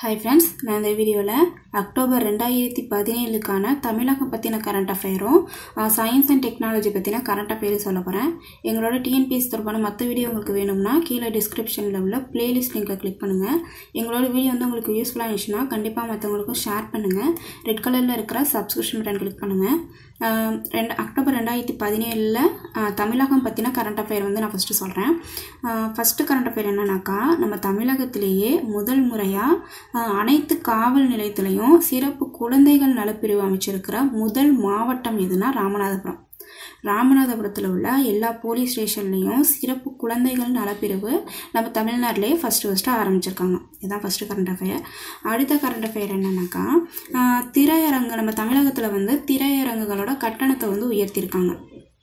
hi friends நான் இந்த வீடியோவில் அக்டோபர் ரெண்டாயிரத்தி பதினேழுக்கான தமிழகம் பற்றின கரண்ட் அஃபேரும் சயின்ஸ் அண்ட் டெக்னாலஜி பற்றின கரண்ட் அஃபேரும் சொல்ல போகிறேன் எங்களோட டிஎன்பிஎஸ் தொடர்பான மற்ற வீடியோ உங்களுக்கு வேணும்னா கீழே டிஸ்கிரிப்ஷனில் உள்ள பிளேலிஸ்ட் லிங்கை கிளிக் பண்ணுங்கள் எங்களோட வீடியோ வந்து உங்களுக்கு யூஸ்ஃபுல்லாக இருந்துச்சுன்னா கண்டிப்பாக மற்றவங்களுக்கும் ஷேர் பண்ணுங்கள் ரெட் கலரில் இருக்கிற சப்ஸ்கிரிப்ஷன் பட்டன் கிளிக் பண்ணுங்கள் ஆஹ் ரெண்டு அக்டோபர் ரெண்டாயிரத்தி பதினேழில் தமிழகம் பற்றின கரண்ட் அஃபேர் வந்து நான் ஃபஸ்ட்டு சொல்கிறேன் ஃபஸ்ட்டு கரண்ட் அஃபேர் என்னன்னாக்கா நம்ம தமிழகத்திலேயே முதல் முறையாக அனைத்து காவல் நிலையத்திலையும் சிறப்பு குழந்தைகள் நலப்பிரிவு அமைச்சிருக்கிற முதல் மாவட்டம் எதுனா ராமநாதபுரம் ராமநாதபுரத்தில் உள்ள எல்லா போலீஸ் ஸ்டேஷன்லேயும் சிறப்பு குழந்தைகள் நலப்பிரிவு நம்ம தமிழ்நாட்டிலேயே ஃபஸ்ட்டு ஃபஸ்ட்டு ஆரம்பிச்சிருக்காங்க இதுதான் ஃபஸ்ட்டு கரண்ட் அஃபேர் அடுத்த கரண்ட் அஃபேர் என்னன்னாக்கா ஆஹ் திரையரங்கு நம்ம தமிழகத்தில் வந்து திரையரங்குகளோட கட்டணத்தை வந்து உயர்த்தியிருக்காங்க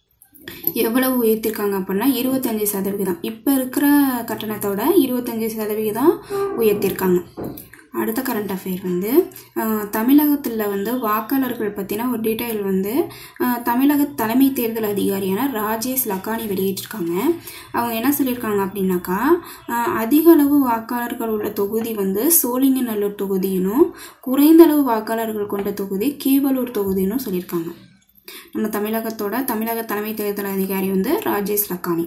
எவ்வளவு உயர்த்திருக்காங்க அப்படின்னா இருபத்தஞ்சி சதவிகிதம் இப்போ இருக்கிற கட்டணத்தோட இருபத்தஞ்சி சதவிகிதம் உயர்த்தியிருக்காங்க அடுத்த கரண்ட் அஃபேர் வந்து ஆஹ், தமிழகத்தில் வந்து வாக்காளர்கள் பற்றின ஒரு டீட்டெயில் வந்து ஆஹ், தமிழக தலைமை தேர்தல் அதிகாரியான ராஜேஷ் லக்கானி வெளியிட்டிருக்காங்க அவங்க என்ன சொல்லியிருக்காங்க அப்படின்னாக்கா ஆஹ், அதிக அளவு வாக்காளர்கள் உள்ள தொகுதி வந்து சோழிங்கநல்லூர் தொகுதியினும் குறைந்த அளவு வாக்காளர்கள் கொண்ட தொகுதி கீவலூர் தொகுதினும் சொல்லியிருக்காங்க நம்ம தமிழகத்தோட தமிழக தலைமை தேர்தல் அதிகாரி வந்து ராஜேஷ் லக்கானி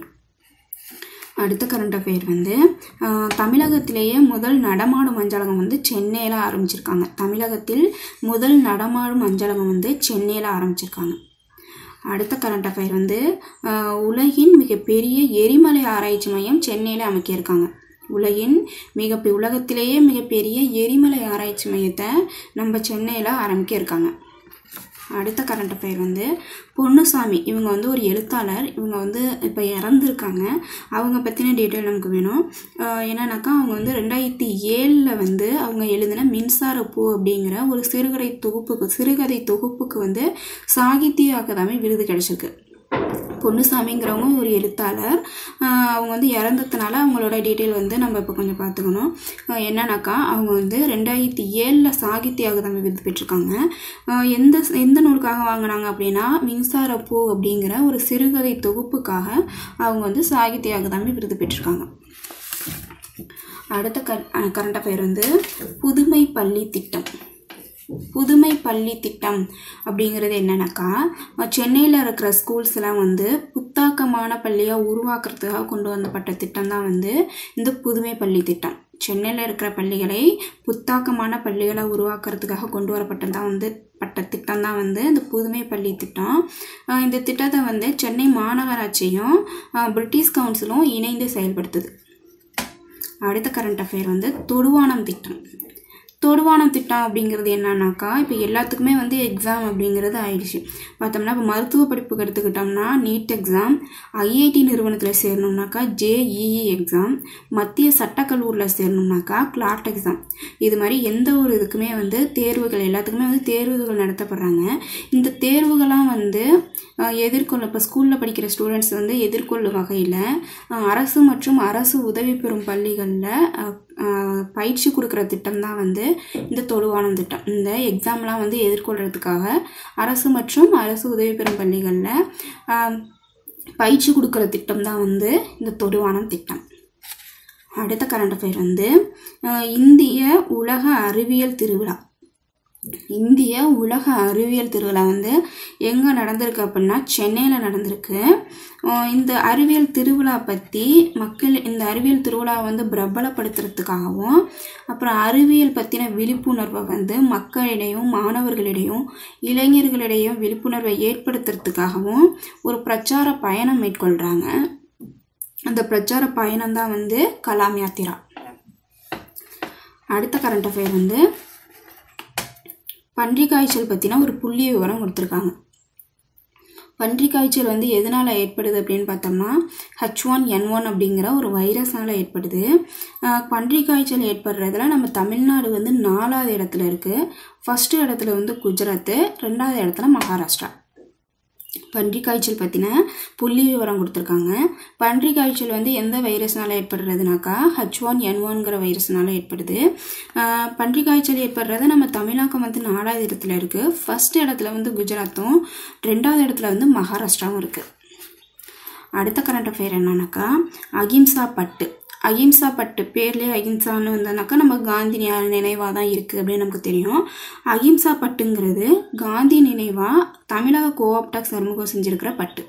அடுத்த கரண்ட் அஃபேர் வந்து ஆஹ், தமிழகத்திலேயே முதல் நடமாடும் அஞ்சலகம் வந்து சென்னையில் ஆரம்பிச்சிருக்காங்க தமிழகத்தில் முதல் நடமாடும் அஞ்சலகம் வந்து சென்னையில் ஆரம்பிச்சிருக்காங்க அடுத்த கரண்ட் அஃபேர் வந்து ஆஹ், உலகின் மிகப்பெரிய எரிமலை ஆராய்ச்சி மையம் சென்னையில் அமைக்கியிருக்காங்க உலகின் மிக உலகத்திலேயே மிகப்பெரிய எரிமலை ஆராய்ச்சி மையத்தை நம்ம சென்னையில் ஆரம்பிக்க இருக்காங்க அடுத்த கரண்ட் அஃபேர் வந்து பொன்னுசாமி இவங்க வந்து ஒரு எழுத்தாளர் இவங்க வந்து இப்போ இறந்துருக்காங்க அவங்க பற்றின டீட்டெயில் நமக்கு வேணும் ஆஹ் என்னன்னாக்கா அவங்க வந்து ரெண்டாயிரத்தி ஏழில் வந்து அவங்க எழுதின மின்சார பூ அப்படிங்கிற ஒரு சிறுகதை தொகுப்புக்கு சிறுகதை தொகுப்புக்கு வந்து சாகித்ய அகாதமி விருது கிடைச்சிருக்கு பொன்னுசாமிங்கிறவங்க ஒரு எழுத்தாளர் ஆஹ் அவங்க வந்து இறந்ததுனால அவங்களோட டீட்டெயில் வந்து நம்ம இப்போ கொஞ்சம் பார்த்துக்கணும் ஆஹ் என்னன்னாக்கா அவங்க வந்து ரெண்டாயிரத்தி ஏழில் சாகித்ய அகாதமி விருது பெற்றிருக்காங்க ஆஹ் எந்த எந்த நூலுக்காக வாங்கினாங்க அப்படின்னா மின்சார பூ அப்படிங்கிற ஒரு சிறுகதை தொகுப்புக்காக அவங்க வந்து சாகித்ய அகாதமி விருது பெற்றிருக்காங்க அடுத்த கர் கரண்ட் அஃபேர் வந்து புதுமை பள்ளி திட்டம் புதுமை பள்ளி திட்டம் அப்படிங்கிறது என்னன்னாக்கா சென்னையில் இருக்கிற ஸ்கூல்ஸ்லாம் வந்து புத்தாக்கமான பள்ளியாக உருவாக்குறதுக்காக கொண்டு வந்தப்பட்ட திட்டம் தான் வந்து இந்த புதுமை பள்ளி திட்டம் சென்னையில் இருக்கிற பள்ளிகளை புத்தாக்கமான பள்ளிகளை உருவாக்குறதுக்காக கொண்டு வரப்பட்டது தான் வந்து பட்ட திட்டம் தான் வந்து இந்த புதுமை பள்ளி திட்டம் ஆஹ் இந்த திட்டத்தை வந்து சென்னை மாநகராட்சியும் ஆஹ் பிரிட்டிஷ் கவுன்சிலும் இணைந்து செயல்படுத்துது அடுத்த கரண்ட் அஃபேர் வந்து தொடுவானம் திட்டம் தொடுவானம் திட்டம் அப்படிங்கிறது என்னன்னாக்கா இப்போ எல்லாத்துக்குமே வந்து எக்ஸாம் அப்படிங்கிறது ஆயிடுச்சு பார்த்தோம்னா இப்போ மருத்துவ படிப்புக்கு எடுத்துக்கிட்டோம்னா நீட் எக்ஸாம் ஐஐடி நிறுவனத்தில் சேரணும்னாக்கா ஜேஇஇ எக்ஸாம் மத்திய சட்டக்கல்லூரியில் சேரணும்னாக்கா கிளாட் எக்ஸாம் இது மாதிரி எந்த ஒரு இதுக்குமே வந்து தேர்வுகள் எல்லாத்துக்குமே வந்து தேர்வுகள் நடத்தப்படுறாங்க இந்த தேர்வுகள்லாம் வந்து அஹ், எதிர்கொள்ள இப்போ ஸ்கூலில் படிக்கிற ஸ்டூடெண்ட்ஸ் வந்து எதிர்கொள்ளும் வகையில் அஹ், அரசு மற்றும் அரசு உதவி பெறும் பள்ளிகளில் பயிற்சி கொடுக்குற திட்டம் தான் வந்து இந்த தொடுவானம் திட்டம் இந்த எக்ஸாம்லாம் வந்து எதிர்கொள்கிறதுக்காக அரசு மற்றும் அரசு உதவி பெறும் பள்ளிகளில் பயிற்சி கொடுக்குற திட்டம் தான் வந்து இந்த தொடுவானம் திட்டம் அடுத்த கரண்ட் அஃபேர் வந்து அஹ், இந்திய உலக அறிவியல் திருவிழா இந்திய உலக அறிவியல் திருவிழா வந்து எங்கே நடந்திருக்கு அப்படின்னா சென்னையில் நடந்திருக்கு அஹ் இந்த அறிவியல் திருவிழா பற்றி மக்கள் இந்த அறிவியல் திருவிழாவை வந்து பிரபலப்படுத்துறதுக்காகவும் அப்புறம் அறிவியல் பற்றின விழிப்புணர்வை வந்து மக்களிடையும் மாணவர்களிடையும் இளைஞர்களிடையும் விழிப்புணர்வை ஏற்படுத்துறதுக்காகவும் ஒரு பிரச்சார பயணம் மேற்கொள்கிறாங்க அந்த பிரச்சார பயணம் தான் வந்து கலாம் யாத்திரா அடுத்த கரண்ட் அஃபேர் வந்து பன்றி காய்ச்சல் பற்றின ஒரு புள்ளி விவரம் கொடுத்துருக்காங்க பன்றி காய்ச்சல் வந்து எதனால் ஏற்படுது அப்படின்னு பார்த்தோம்னா ஹச் ஒன் என் ஒன் அப்படிங்கிற ஒரு வைரஸ்னால் ஏற்படுது ஆஹ் பன்றி காய்ச்சல் ஏற்படுறதுல நம்ம தமிழ்நாடு வந்து நாலாவது இடத்துல இருக்குது ஃபஸ்ட்டு இடத்துல வந்து குஜராத்து ரெண்டாவது இடத்துல மகாராஷ்டிரா பன்றி காய்ச்சல் பற்றின புள்ளி விவரம் கொடுத்துருக்காங்க பன்றி காய்ச்சல் வந்து எந்த வைரஸ்னால ஏற்படுறதுனாக்கா ஹச் ஒன் என் ஒன்கிற வைரஸ்னால ஏற்படுது ஆஹ் பன்றி காய்ச்சல் ஏற்படுறது நம்ம தமிழகம் வந்து நாலாவது இடத்துல இருக்குது ஃபர்ஸ்ட் இடத்துல வந்து குஜராத்தும் ரெண்டாவது இடத்துல வந்து மகாராஷ்டிராவும் இருக்குது அடுத்த கரண்ட் அஃபேர் என்னன்னாக்கா அகிம்சா பட்டு அகிம்சா பட்டு பேர்லேயே அகிம்சான்னு வந்தோம்னாக்கா நம்ம காந்தி நினைவாக தான் இருக்குது அப்படின்னு நமக்கு தெரியும் அகிம்சா பட்டுங்கிறது காந்தி நினைவாக தமிழக கோஆப்டாக் சண்முகம் செஞ்சுருக்கிற பட்டு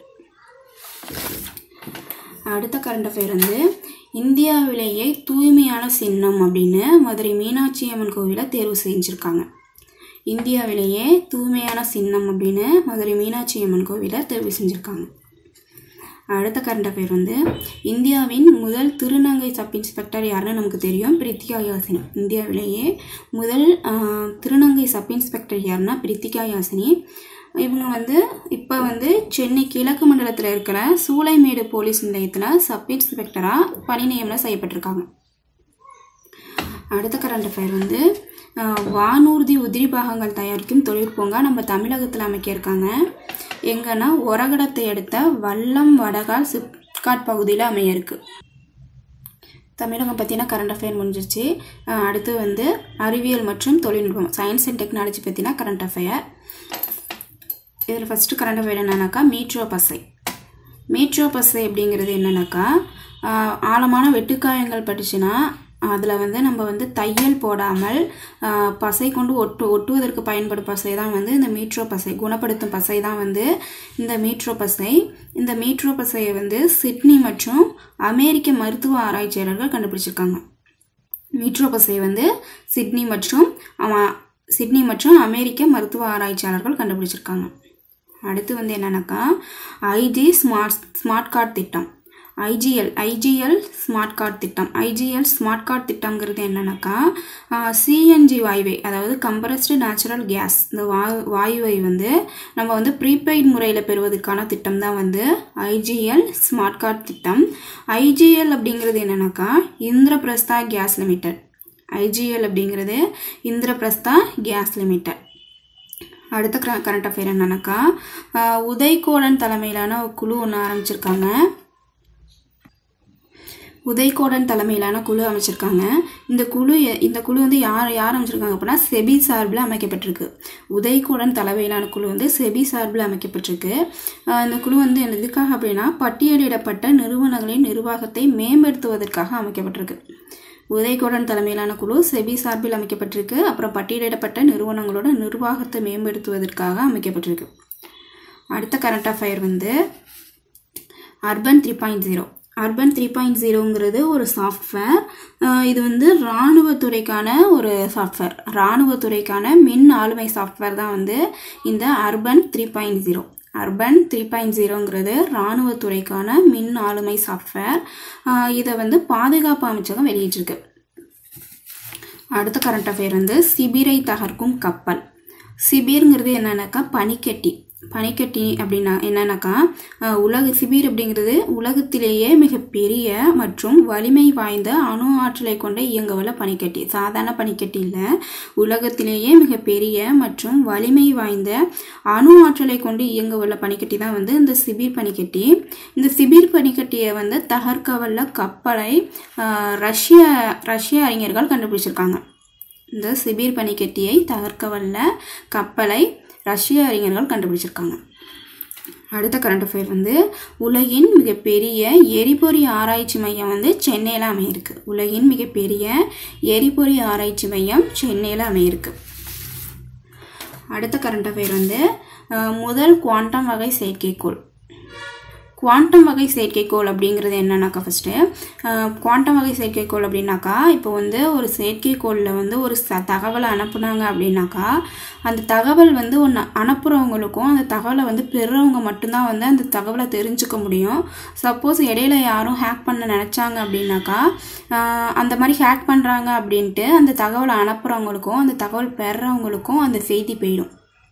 அடுத்த கரண்ட் அஃபேர் வந்து இந்தியாவிலேயே தூய்மையான சின்னம் அப்படின்னு மதுரை மீனாட்சி அம்மன் கோவிலை தேர்வு செஞ்சுருக்காங்க இந்தியாவிலேயே தூய்மையான சின்னம் அப்படின்னு மதுரை மீனாட்சி அம்மன் கோவிலை தேர்வு செஞ்சுருக்காங்க அடுத்த கரண்ட் அஃபேர் வந்து இந்தியாவின் முதல் திருநங்கை சப் இன்ஸ்பெக்டர் யாருன்னு நமக்கு தெரியும் பிரித்திகா யாசினி இந்தியாவிலேயே முதல் ஆஹ், திருநங்கை சப் இன்ஸ்பெக்டர் யாருன்னா பிரித்திகா யாசினி இவங்க வந்து இப்போ வந்து சென்னை கிழக்கு மண்டலத்தில் இருக்கிற சூளைமேடு போலீஸ் நிலையத்தில் சப் இன்ஸ்பெக்டராக பணி நியமனம் செய்யப்பட்டிருக்காங்க அடுத்த கரண்ட் அஃபேர் வந்து அஹ், வானூர்தி உதிரி பாகங்கள் தயாரிக்கும் தொழிற்பூங்கா நம்ம தமிழகத்தில் அமைக்க இருக்காங்க எங்கன்னா ஒரகடத்தை அடுத்த வல்லம் வடகால் சிப்காட் பகுதியில் அமைய இருக்கு தமிழகம் பற்றின கரண்ட் அஃபேர் முடிஞ்சிருச்சு அஹ், அடுத்து வந்து அறிவியல் மற்றும் தொழில்நுட்பம் சயின்ஸ் அண்ட் டெக்னாலஜி பற்றின கரண்ட் அஃபேர் இதில் ஃபஸ்ட்டு கரண்ட் அஃபேர் என்னன்னாக்கா மீட்ரோ பசை மீட்ரோ பசை அப்படிங்கிறது என்னன்னாக்கா ஆஹ், ஆழமான வெட்டுக்காயங்கள் பட்டுச்சுன்னா அதில் வந்து நம்ம வந்து தையல் போடாமல் ஆஹ், பசை கொண்டு ஒட்டு ஒட்டுவதற்கு பயன்படும் பசை தான் வந்து இந்த மீட்ரோ பசை குணப்படுத்தும் பசை தான் வந்து இந்த மீட்ரோ பசை இந்த மீட்ரோ பசையை வந்து சிட்னி மற்றும் அமெரிக்க மருத்துவ ஆராய்ச்சியாளர்கள் கண்டுபிடிச்சிருக்காங்க மீட்ரோ பசை வந்து சிட்னி மற்றும் அம- சிட்னி மற்றும் அமெரிக்க மருத்துவ ஆராய்ச்சியாளர்கள் கண்டுபிடிச்சிருக்காங்க அடுத்து வந்து என்னன்னாக்கா ஐஜி ஸ்மார்ட் ஸ்மார்ட் கார்டு திட்டம் ஐஜிஎல் ஐஜிஎல் ஸ்மார்ட் கார்டு திட்டம் ஐஜிஎல் ஸ்மார்ட் கார்டு திட்டம்ங்கிறது என்னன்னாக்கா சிஎன்ஜி வாயுவை அதாவது கம்ப்ரஸ்டு நேச்சுரல் கேஸ் இந்த வா வாயுவை வந்து நம்ம வந்து ப்ரீபெய்ட் முறையில் பெறுவதற்கான திட்டம் தான் வந்து ஐஜிஎல் ஸ்மார்ட் கார்டு திட்டம் ஐஜிஎல் அப்படிங்கிறது என்னன்னாக்கா இந்திரபிரஸ்தா கேஸ் லிமிடெட் ஐஜிஎல் அப்படிங்கிறது இந்திரபிரஸ்தா கேஸ் லிமிடெட் அடுத்த கரண்ட் அஃபேர் என்னன்னாக்கா ஆஹ், உதய்கோடன் தலைமையிலான ஒரு குழு ஒன்று ஆரம்பிச்சிருக்காங்க உதய்கோடன் தலைமையிலான குழு அமைச்சிருக்காங்க இந்த குழு எ- இந்த குழு வந்து யார் யார் அமைச்சிருக்காங்க அப்படின்னா செபி சார்பில் அமைக்கப்பட்டிருக்கு உதய்கோடன் தலைமையிலான குழு வந்து செபி சார்பில் அமைக்கப்பட்டிருக்கு ஆஹ் இந்த குழு வந்து எதுக்காக அப்படின்னா பட்டியலிடப்பட்ட நிறுவனங்களின் நிர்வாகத்தை மேம்படுத்துவதற்காக அமைக்கப்பட்டிருக்கு உதய்கோடன் தலைமையிலான குழு செபி சார்பில் அமைக்கப்பட்டிருக்கு அப்புறம் பட்டியலிடப்பட்ட நிறுவனங்களோட நிர்வாகத்தை மேம்படுத்துவதற்காக அமைக்கப்பட்டிருக்கு அடுத்த கரண்ட் அஃபயர் வந்து urban three point zero urban three point ஜீரோங்கிறது ஒரு சாஃப்ட்வேர் இது வந்து இராணுவத்துறைக்கான ஒரு சாஃப்ட்வேர் இராணுவத்துறைக்கான மின் ஆளுமை சாஃப்ட்வேர் தான் வந்து இந்த urban three point zero urban three point ஜீரோங்கிறது இராணுவத்துறைக்கான மின் ஆளுமை சாஃப்ட்வேர் இதை வந்து பாதுகாப்பு அமைச்சகம் வெளியிட்டிருக்கு அடுத்த கரண்ட் அஃபேர் வந்து சிபிரை தகர்க்கும் கப்பல் சிபிர்ங்கிறது என்னன்னாக்கா பனிக்கட்டி பனிக்கட்டி அப்படின்னா என்னன்னாக்கா அஹ், உலக சிபிர் அப்படிங்கிறது உலகத்திலேயே மிகப்பெரிய மற்றும் வலிமை வாய்ந்த அணு ஆற்றலை கொண்ட இயங்கவல்ல பனிக்கட்டி சாதாரண பனிக்கட்டி இல்லை உலகத்திலேயே மிகப்பெரிய மற்றும் வலிமை வாய்ந்த அணு ஆற்றலை கொண்டு இயங்கவல்ல பனிக்கட்டி தான் வந்து இந்த சிபிர் பனிக்கட்டி இந்த சிபிர் பனிக்கட்டியை வந்து தகர்க்கவல்ல கப்பலை அஹ், ரஷ்ய ரஷ்ய அறிஞர்கள் கண்டுபிடிச்சிருக்காங்க இந்த சிபிர் பனிக்கட்டியை தகர்க்கவல்ல கப்பலை ரஷ்ய அறிஞர்கள் கண்டுபிடிச்சிருக்காங்க அடுத்த கரண்ட் அஃபேர் வந்து உலகின் மிகப்பெரிய எரிபொரி ஆராய்ச்சி மையம் வந்து சென்னையில் அமையிருக்கு உலகின் மிகப்பெரிய எரிபொரி ஆராய்ச்சி மையம் சென்னையில் அமையிருக்கு அடுத்த கரண்ட் அஃபேர் வந்து அஹ், முதல் குவாண்டம் வகை செயற்கைக்கோள் குவாண்டம் வகை செயற்கைக்கோள் அப்படிங்கிறது என்னன்னாக்கா ஃபஸ்ட்டு குவாண்டம் வகை செயற்கைக்கோள் அப்படின்னாக்கா இப்போ வந்து ஒரு செயற்கைக்கோளில் வந்து ஒரு ச தகவலை அனுப்புனாங்க அப்படின்னாக்கா அந்த தகவல் வந்து ஒன்று அனுப்புகிறவங்களுக்கும் அந்த தகவலை வந்து பெறுறவங்க மட்டும்தான் வந்து அந்த தகவலை தெரிஞ்சுக்க முடியும் சப்போஸ் இடையில யாரும் ஹேக் பண்ண நினச்சாங்க அப்படின்னாக்கா ஆஹ் அந்த மாதிரி ஹேக் பண்ணுறாங்க அப்படின்ட்டு அந்த தகவலை அனுப்புகிறவங்களுக்கும் அந்த தகவல் பெறுறவங்களுக்கும் அந்த செய்தி போயிடும்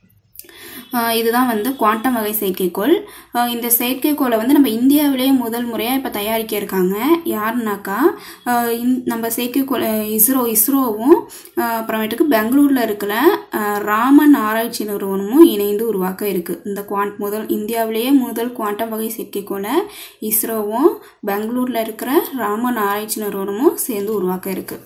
ஆஹ் இதுதான் வந்து குவாண்டம் வகை செயற்கைக்கோள் ஆஹ் இந்த செயற்கைக்கோளை வந்து நம்ம இந்தியாவிலேயே முதல் முறையாக இப்போ தயாரிக்க இருக்காங்க யாருனாக்கா ஆஹ் இந்த- நம்ம செயற்கைக்கோள் ஆஹ் இஸ்ரோ இஸ்ரோவும் ஆஹ் அப்புறமேட்டுக்கு பெங்களூரில் இருக்கிற ஆஹ் ராமன் ஆராய்ச்சி நிறுவனமும் இணைந்து உருவாக்க இருக்குது இந்த குவாண்ட் முதல் இந்தியாவிலேயே முதல் குவாண்டம் வகை செயற்கைக்கோளை இஸ்ரோவும் பெங்களூரில் இருக்கிற ராமன் ஆராய்ச்சி நிறுவனமும் சேர்ந்து உருவாக்க இருக்குது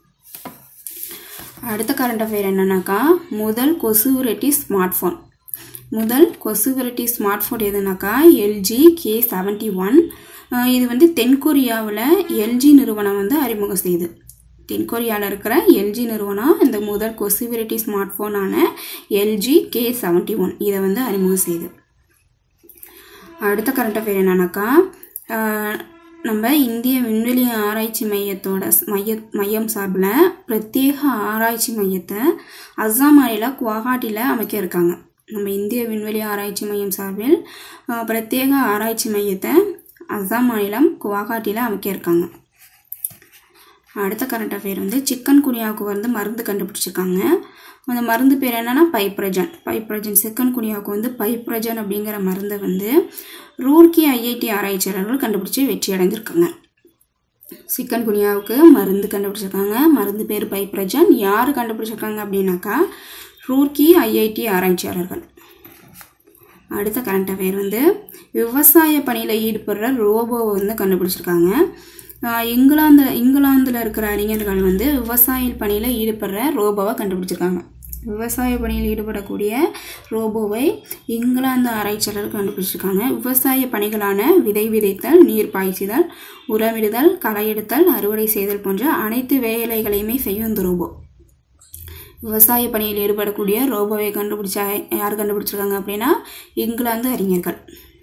அடுத்த கரண்ட் அஃபேர் என்னன்னாக்கா முதல் கொசு விரட்டி ஸ்மார்ட் ஃபோன் முதல் கொசு விரட்டி ஸ்மார்ட் ஃபோன் எதுனாக்கா எல்ஜி கே செவன்ட்டி ஒன் அஹ் இது வந்து தென்கொரியாவில் எல்ஜி நிறுவனம் வந்து அறிமுகம் செய்யுது தென்கொரியாவில் இருக்கிற எல்ஜி நிறுவனம் இந்த முதல் கொசிவிரிட்டி ஸ்மார்ட் ஃபோனான எல்ஜி கே செவன்ட்டி ஒன் இதை வந்து அறிமுகம் செய்யுது அடுத்த கரண்ட் அஃபேர் என்னன்னாக்கா ஆஹ் நம்ம இந்திய விண்வெளி ஆராய்ச்சி மையத்தோட ஸ்- மைய மையம் சார்பில் பிரத்யேக ஆராய்ச்சி மையத்தை அஸ்ஸாம் மாநில குவஹாட்டியில் அமைக்க இருக்காங்க நம்ம இந்திய விண்வெளி ஆராய்ச்சி மையம் சார்பில் ஆஹ் பிரத்யேக ஆராய்ச்சி மையத்தை அஸ்ஸாம் மாநிலம் குவஹாட்டியில் அமைக்க இருக்காங்க அடுத்த கரண்ட் அஃபேர் வந்து சிக்கன் குனியாவுக்கு வந்து மருந்து கண்டுபிடிச்சிருக்காங்க அந்த மருந்து பேர் என்னன்னா பைப்ரஜன் பைப்ரஜன் சிக்கன் குனியாவுக்கு வந்து பைப்ரஜன் அப்படிங்கிற மருந்தை வந்து ரூர்க்கி ஐஐடி ஆராய்ச்சியாளர்கள் கண்டுபிடிச்சி வெற்றி அடைஞ்சிருக்காங்க சிக்கன் குனியாவுக்கு மருந்து கண்டுபிடிச்சிருக்காங்க மருந்து பேர் பைப்ரஜன் யார் கண்டுபிடிச்சிருக்காங்க அப்படின்னாக்கா ரூர்க்கி ஐஐடி ஆராய்ச்சியாளர்கள் அடுத்த கரண்ட் அஃபேர் வந்து விவசாய பணியில் ஈடுபடுற ரோபோவை வந்து கண்டுபிடிச்சிருக்காங்க ஆஹ் இங்கிலாந்து இங்கிலாந்தில் இருக்கிற அறிஞர்கள் வந்து விவசாய பணியில் ஈடுபடுற ரோபோவை கண்டுபிடிச்சிருக்காங்க விவசாய பணியில் ஈடுபடக்கூடிய ரோபோவை இங்கிலாந்து ஆராய்ச்சியாளர்கள் கண்டுபிடிச்சிருக்காங்க விவசாய பணிகளான விதை விதைத்தல் நீர் பாய்ச்சுதல் உரமிடுதல் களை எடுத்தல் அறுவடை செய்தல் போன்ற அனைத்து வேலைகளையுமே செய்யும் இந்த ரோபோ விவசாய பணியில் ஈடுபடக்கூடிய ரோபோவை கண்டுபிடிச்ச யார் கண்டுபிடிச்சிருக்காங்க அப்படின்னா இங்கிலாந்து அறிஞர்கள்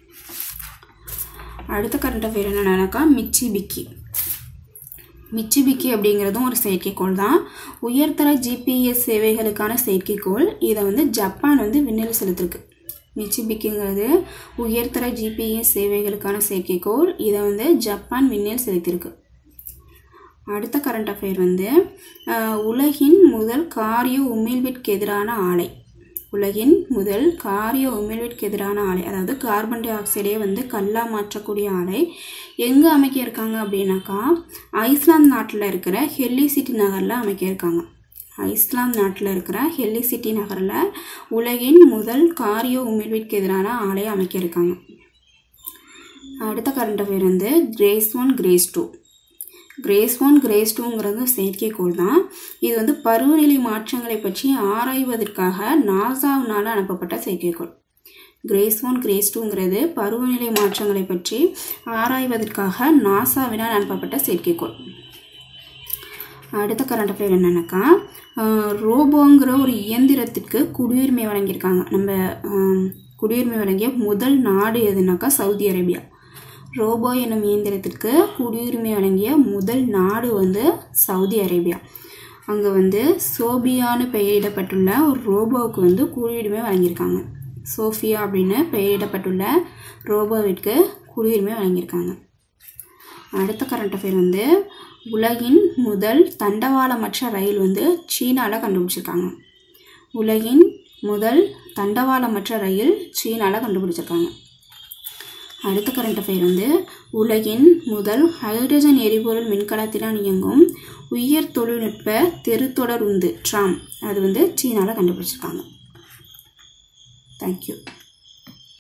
அடுத்த கரண்ட் அஃபேர் என்னன்னாக்கா மிச்சிபிக்கி மிச்சிபிக்கி அப்படிங்கிறதும் ஒரு செயற்கைக்கோள் தான் உயர்தர ஜிபிஎஸ் சேவைகளுக்கான செயற்கைக்கோள் இதை வந்து ஜப்பான் வந்து விண்ணில் செலுத்திருக்கு மிச்சிபிக்கிங்கிறது உயர்தர ஜிபிஎஸ் சேவைகளுக்கான செயற்கைக்கோள் இதை வந்து ஜப்பான் விண்ணில் செலுத்தியிருக்கு அடுத்த கரண்ட் அஃபேர் வந்து அஹ், உலகின் முதல் காரிய உமிழ்விற்கு எதிரான ஆலை உலகின் முதல் காரிய உமிழ்விற்கு எதிரான ஆலை அதாவது கார்பன் டை ஆக்சைடே வந்து கல்லா மாற்றக்கூடிய ஆலை எங்கே அமைக்க இருக்காங்க அப்படின்னாக்கா ஐஸ்லாந்து நாட்டில் இருக்கிற ஹெல்லி சிட்டி நகரில் அமைக்க இருக்காங்க ஐஸ்லாந்து நாட்டில் இருக்கிற ஹெல்லி சிட்டி நகரில் உலகின் முதல் காரிய உமிழ்விற்கு எதிரான ஆலை அமைக்க இருக்காங்க அடுத்த கரண்ட் அஃபேர் வந்து GRACE one GRACE two GRACE one GRACE டூங்கிறது செயற்கைக்கோள் தான் இது வந்து பருவநிலை மாற்றங்களை பற்றி ஆராய்வதற்காக நாசாவினால் அனுப்பப்பட்ட செயற்கைக்கோள் கிரேஸ் ஒன் கிரேஸ் டூங்கிறது பருவநிலை மாற்றங்களை பற்றி ஆராய்வதற்காக நாசாவினால் அனுப்பப்பட்ட செயற்கைக்கோள் அடுத்த கரண்ட் அஃபேர் என்னன்னாக்கா ஆஹ், ரோபோங்கிற ஒரு இயந்திரத்திற்கு குடியுரிமை வழங்கியிருக்காங்க நம்ம ஆம், குடியுரிமை வழங்கிய முதல் நாடு எதுனாக்கா சவுதி அரேபியா ரோபோ என்னும் இயந்திரத்திற்கு குடியுரிமை வழங்கிய முதல் நாடு வந்து சவுதி அரேபியா அங்கே வந்து சோபியான்னு பெயரிடப்பட்டுள்ள ஒரு ரோபோவுக்கு வந்து குடியுரிமை வழங்கியிருக்காங்க சோஃபியா அப்படின்னு பெயரிடப்பட்டுள்ள ரோபோவிற்கு குடியுரிமை வழங்கியிருக்காங்க அடுத்த கரண்ட் அஃபேர் வந்து உலகின் முதல் தண்டவாளமற்ற ரயில் வந்து சீனாவில் கண்டுபிடிச்சிருக்காங்க உலகின் முதல் தண்டவாளமற்ற ரயில் சீனாவில் கண்டுபிடிச்சிருக்காங்க அடுத்த கரண்ட் அஃபேர் வந்து உலகின் முதல் ஹைட்ரஜன் எரிபொருள் மின்கலத்தினால் இயங்கும் உயர் தொழில்நுட்ப தெருத்தொடர் உந்து ட்ராம் அது வந்து சீனாவில் கண்டுபிடிச்சிருக்காங்க தேங்க்யூ